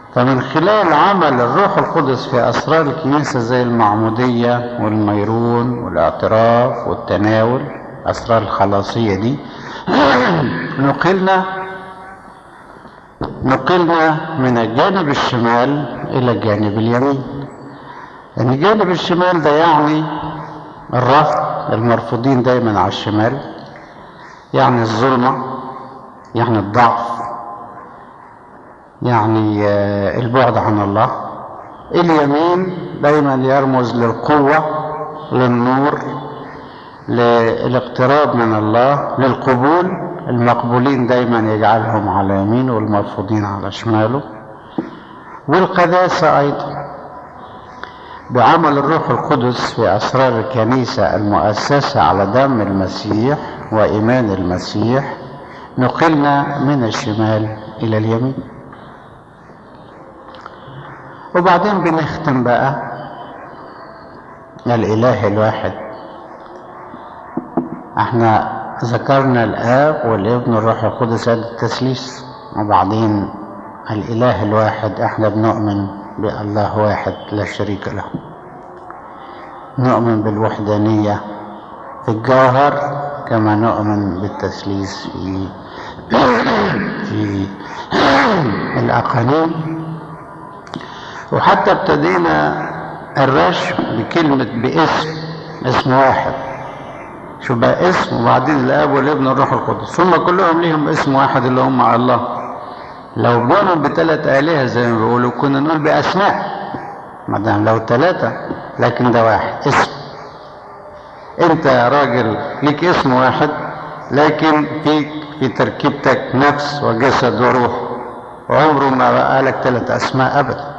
فمن خلال عمل الروح القدس في أسرار الكنيسة زي المعمودية والميرون والاعتراف والتناول أسرار الخلاصية دي نقلنا نقلنا من الجانب الشمال إلى الجانب اليمين الجانب الشمال ده يعني الرفض المرفوضين دايما على الشمال يعني الظلمة يعني الضعف يعني البعد عن الله اليمين دايما يرمز للقوة للنور للاقتراب من الله للقبول المقبولين دايما يجعلهم على يمينه والمرفوضين على شماله والقداسة أيضا بعمل الروح القدس في أسرار الكنيسة المؤسسة على دم المسيح وإيمان المسيح نقلنا من الشمال إلى اليمين وبعدين بنختم بقى الإله الواحد احنا ذكرنا الآب والابن والروح القدس هذا التثليث وبعدين الإله الواحد احنا بنؤمن بالله واحد لا شريك له نؤمن بالوحدانية في الجوهر كما نؤمن بالتثليث في في الأقانيم وحتى ابتدينا الرشم بكلمة باسم اسم واحد شو بقى اسم وبعدين الاب والابن والروح القدس هم كلهم ليهم اسم واحد اللي هم الله لو بنوا بثلاث آلهة زي ما بيقولوا كنا نقول بأسماء ما دام لو ثلاثة لكن ده واحد اسم انت يا راجل ليك اسم واحد لكن فيك في تركيبتك نفس وجسد وروح وعمره ما بقى لك ثلاث اسماء ابدا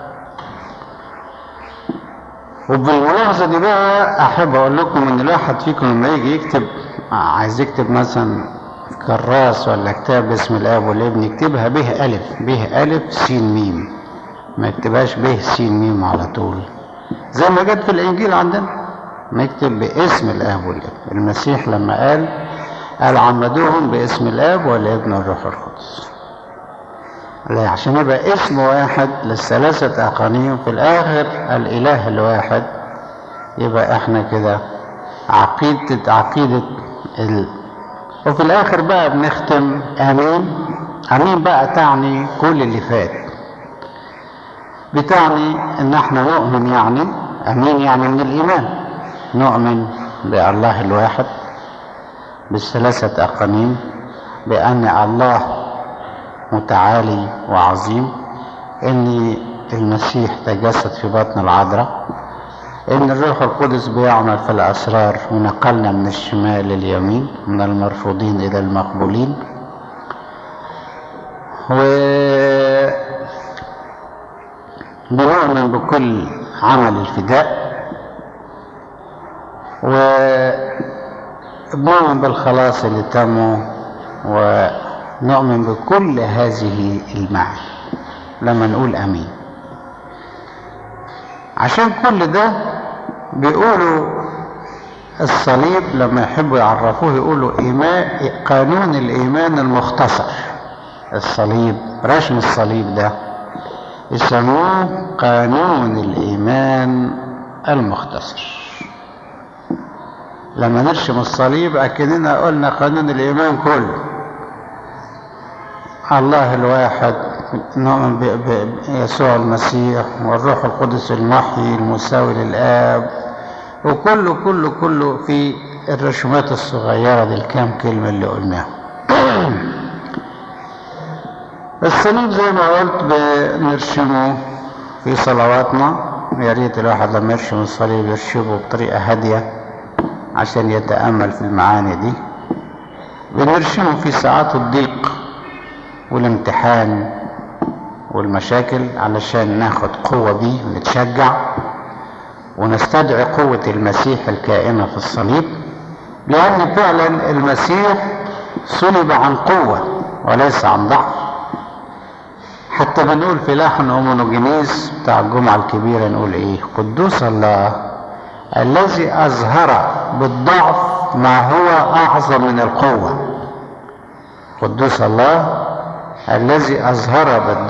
وبالملاحظة دي بقى أحب أقول لكم إن الواحد فيكم لما يجي يكتب عايز يكتب مثلا كراس ولا كتاب باسم الآب والابن يكتبها به ألف به ألف سين ميم ما يكتبهاش به سين ميم على طول زي ما جت في الإنجيل عندنا نكتب باسم الآب والابن المسيح لما قال قال عمدوهم باسم الآب والابن والروح القدس لا عشان يبقى اسم واحد للثلاثة أقانيم في الآخر الإله الواحد يبقى احنا كده عقيدة عقيدة ال... وفي الآخر بقى بنختم آمين آمين بقى تعني كل اللي فات بتعني إن احنا نؤمن يعني آمين يعني من الإيمان نؤمن بالله الواحد بالثلاثة أقانيم بأن الله متعالي وعظيم ان المسيح تجسد في بطن العذراء ان الروح القدس بيعمل في الاسرار ونقلنا من الشمال لليمين من المرفوضين الى المقبولين و بنؤمن بكل عمل الفداء وبنؤمن بالخلاص اللي تم و نؤمن بكل هذه المعاني لما نقول امين عشان كل ده بيقولوا الصليب لما يحبوا يعرفوه يقولوا إيمان قانون الإيمان المختصر الصليب رسم الصليب ده يسموه قانون الإيمان المختصر لما نرسم الصليب أكننا قلنا قانون الإيمان كله الله الواحد نؤمن بيسوع المسيح والروح القدس المحيي المساوي للآب وكله كله كله في الرسومات الصغيرة دي الكام كلمة اللي قلناها الصليب زي ما قلت بنرسمه في صلواتنا يا ريت الواحد لما يرسم الصليب يرسمه بطريقة هادية عشان يتأمل في المعاني دي بنرسمه في ساعات الضيق والامتحان والمشاكل علشان ناخد قوة بيه ونتشجع ونستدعي قوة المسيح الكائنة في الصليب لأن فعلا المسيح صلب عن قوة وليس عن ضعف حتى بنقول في لحن أومونوجينيس بتاع الجمعة الكبيرة نقول إيه قدوس الله الذي أظهر بالضعف ما هو أعظم من القوة قدوس الله الذي أظهر بالضعف